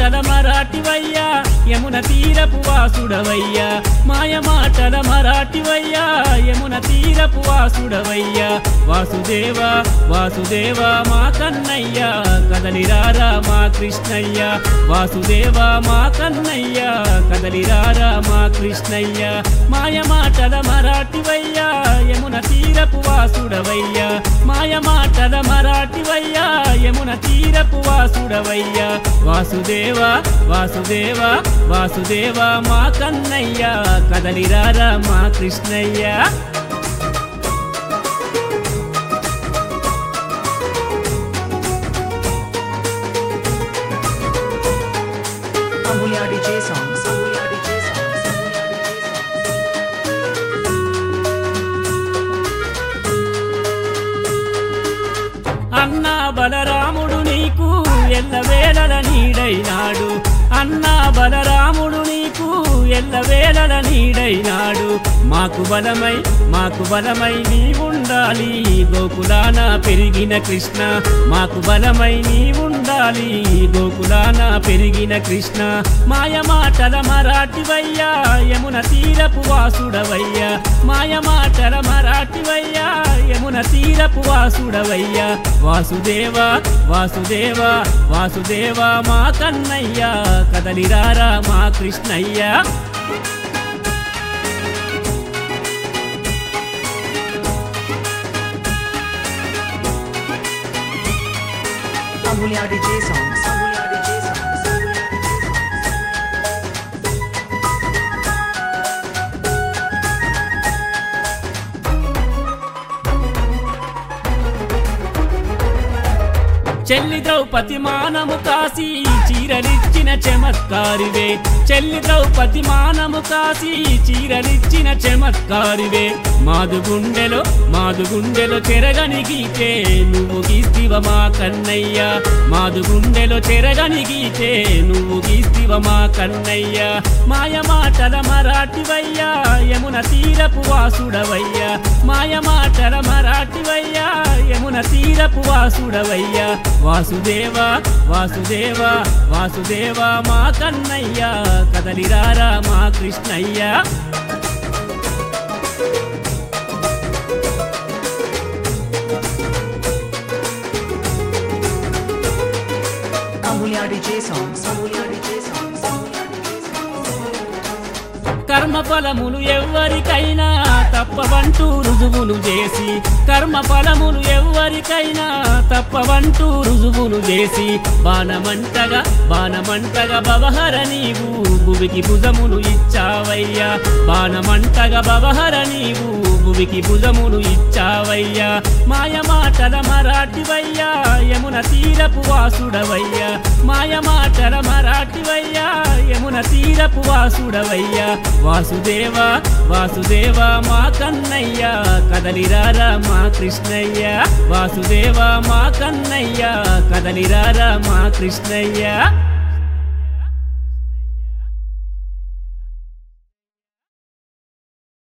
మాటల మరాఠివయ్యా యమున తీరపు వాసుడవయ్యా మాయ మాటల మరాఠివయ్యా యమున తీరపు వాసుడవయ్యా వాసుదేవ వాసుదేవ మా కన్నయ్య కదలిరారా మా కృష్ణయ్య వాసుదేవ మా కన్నయ్య కదలిరారా మా కృష్ణయ్య మాయ మాటల మరాఠివయ్యా యమున తీరపు వాసుడవయ్యా మాయ మాటల మరాఠివయ్యా యమున తీరపు వాసుడవయ్యా వాసుదేవ వాసుదేవ వాసుదేవ మా కన్నయ్య కదలిరారా మా Krishnaiah Amulya DJ songs. Amulya DJ songs. అన్నా బలరాముడు నీకు ఎల్లవేళల నీడైనాడు అన్నా బలరాముడు నీకు ఎల్లవేళల నీడైనాడు మాకు బలమై మాకు బలమై నీ ఉండాలి గోకులాన పెరిగిన కృష్ణ మాకు బలమై నీ ఉండాలి గోకులాన పెరిగిన కృష్ణ మాయ మాటల మరాఠివయ్యా యమున తీరపు వాసుడవయ్యా మాయ మాటల మరాఠివయ్యా యమున తీరపు వాసుడవయ్యా వాసుదేవ వాసుదేవ వాసుదేవ మా కన్నయ్య కదలిరారా మా Krishnaiah Amulya DJ songs. Amulya DJ songs. చెల్లి ద్రౌపది మానము కాసి చీరలిచ్చిన చమత్కారివే చెల్లి ద్రౌపది మానము కాసి చీరలిచ్చిన చమత్కారివే మాదు గుండెలో మాదు గుండెలో చెరగని గీతే నువ్వు గీస్తివ మా కన్నయ్య మాదు గుండెలో చెరగని గీతే నువ్వు గీస్తివ మా కన్నయ్య మాయ మాటల మరాఠివయ్యా యమున తీరపు వాసుడవయ్యా మాయ మాటల మరాఠివయ్యా యమున తీరపు వాసుడవయ్యా వాసుదేవ వాసుదేవ వాసుదేవ మా కన్నయ్య కదలిరారా మా Krishnaiah Amulya DJ songs. Amulya DJ songs. కర్మ ఫలములు ఎవ్వరికైనా తప్పవంటూ రుజువులు చేసి కర్మ ఫలములు ఎవ్వరికైనా తప్పవంటూ రుజువులు చేసి బాణమంటగా బాణమంటగా బవహర నీవు భువికి భుజములు ఇచ్చావయ్యా బాణమంటగా బవహర నీవు భువికి భుజములు ఇచ్చావయ్యా మాయ మాటల మరాఠివయ్యా యమున తీరపు వాసుడవయ్యా మాయ మాటల మరాఠివయ్యా యమున తీరపు వాసుడవయ్యా వాసుదేవ వాసుదేవ మా కన్నయ్య కదలిరారా మా కృష్ణయ్య వాసుదేవ మా కన్నయ్య కదలిరారా మా కృష్ణయ్య